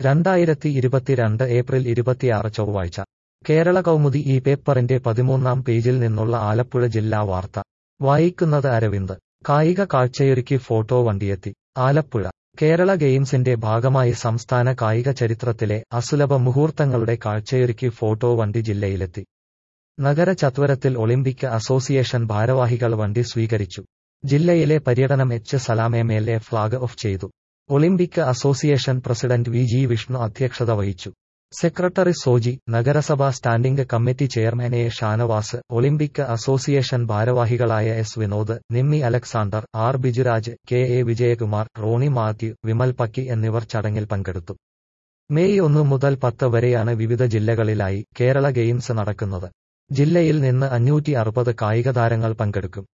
രണ്ടായിരത്തി ഇരുപത്തിരണ്ട് ഏപ്രിൽ ഇരുപത്തിയാറ് ചൊവ്വാഴ്ച കേരള കൗമുദി ഈ പേപ്പറിന്റെ പതിമൂന്നാം പേജിൽ നിന്നുള്ള ആലപ്പുഴ ജില്ലാ വാർത്ത വായിക്കുന്നത് അരവിന്ദ് കായിക കാഴ്ചയൊരുക്കി ഫോട്ടോ വണ്ടിയെത്തി ആലപ്പുഴ കേരള ഗെയിംസിന്റെ ഭാഗമായി സംസ്ഥാന കായിക ചരിത്രത്തിലെ അസുലഭ മുഹൂർത്തങ്ങളുടെ കാഴ്ചയൊരുക്കി ഫോട്ടോ വണ്ടി ജില്ലയിലെത്തി നഗര ചത്വരത്തിൽ ഒളിമ്പിക് അസോസിയേഷൻ ഭാരവാഹികൾ വണ്ടി സ്വീകരിച്ചു ജില്ലയിലെ പര്യടനം H Salam M L A flag off ചെയ്തു Olympic association president V G Vishnu അധ്യക്ഷത വഹിച്ചു സെക്രട്ടറി സോജി നഗരസഭാ standing committee chairman A Shanavas Olympic association ഭാരവാഹികളായ S Vinod Nimmi Alexander R Bijuraj K A Vijayakumar Rony Mathew Vimal Pakki എന്നിവർ ചടങ്ങിൽ പങ്കെടുത്തു മെയ് ഒന്ന് മുതൽ പത്ത് വരെയാണ് വിവിധ ജില്ലകളിലായി കേരള ഗെയിംസ് നടക്കുന്നത് ജില്ലയിൽ നിന്ന് അഞ്ഞൂറ്റി അറുപത് കായിക താരങ്ങൾ പങ്കെടുക്കും